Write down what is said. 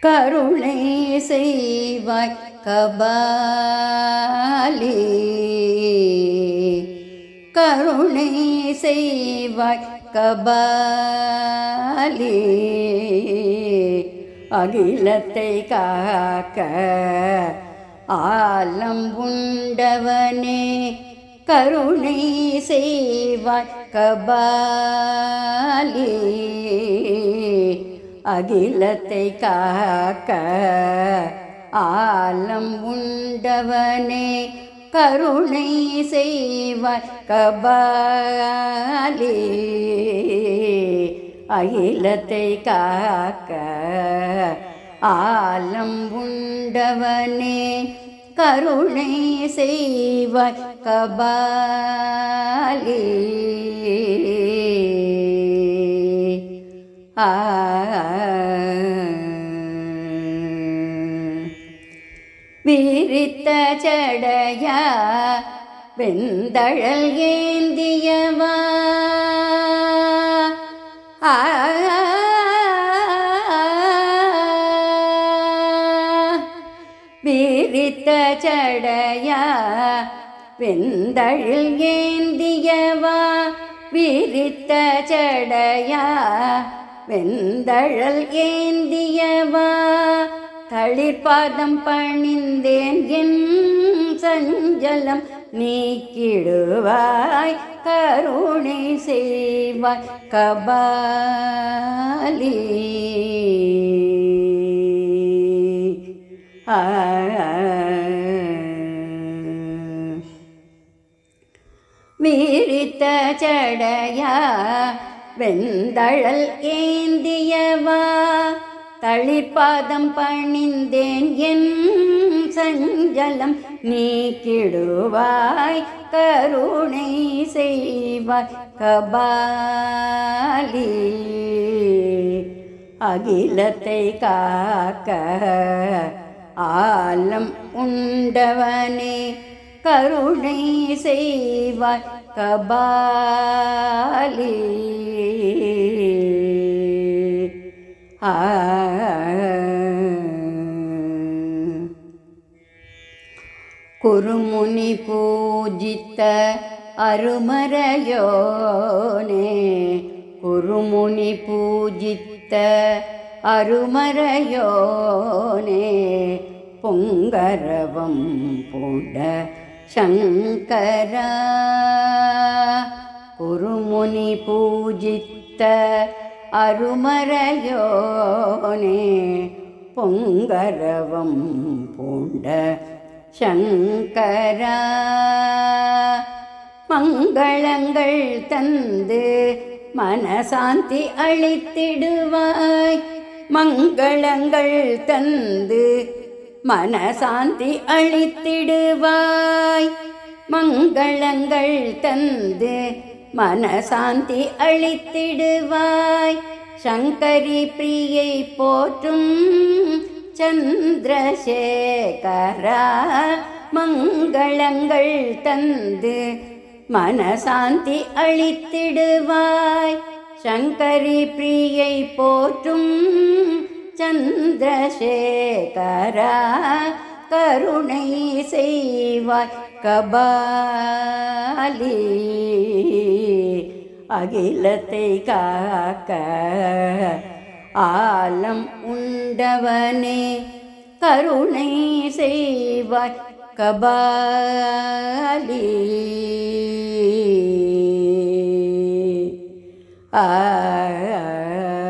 கருணை செய்வாய் கபாலி கருணை செய்வாய் கபாலி அகிலத்தை காக்க ஆலம் உண்டவனே கருணை செய்வாய் கபாலி அகிலத்தை காக்க ஆலம் உண்டவனே கருணை செய்வாய் கபாலி அகிலத்தை காக்க ஆலம் உண்டவனே கருணை செய்வாய் கபாலி ஆ விரித்த சடையா வெந்தழல் ஏந்தியவா ஆ விரித்த சடையா வெந்தழில் ஏந்தியவா விரித்த சடையா வெந்தழல் ஏந்தியவா தளிர்பாதம் பணிந்தேன் என் சஞ்சலம் நீக்கிடுவாய் கருணை செய்வாய் கபாலி ஆ வீரித்த சடையா வெந்தழல் ஏந்தியவா தளிர்பாதம் பணிந்தேன் என் சஞ்சலம் நீக்கிடுவாய் கருணை செய்வாய் கபாலி அகிலத்தை காக்க ஆலம் உண்டவனே கருணை செய்வாய் கபாலி ஆ குருமுனி பூஜித்த அருமறையோனே குருமுனி பூஜித்த அருமறையோனே பொங்கரவம் பூண்ட சங்கரா குருமுனி பூஜித்த அருமறையோனே பொங்கரவம் பூண்ட சங்கரா மங்களங்கள் தந்து மனசாந்தி அளித்திடுவாய் மங்களங்கள் தந்து மனசாந்தி அளித்திடுவாய் மங்களங்கள் தந்து மனசாந்தி அளித்திடுவாய் சங்கரி பிரியை போற்றும் சந்திரசேகரா மங்களங்கள் தந்து மனசாந்தி அளித்திடுவாய் சங்கரி பிரியை போற்றும் சந்திரசேகரா கருணை செய்வாய் கபாலி அகிலத்தை காக்க ஆலம் உண்டவனே கருணை செய்வாய் கபாலி ஆ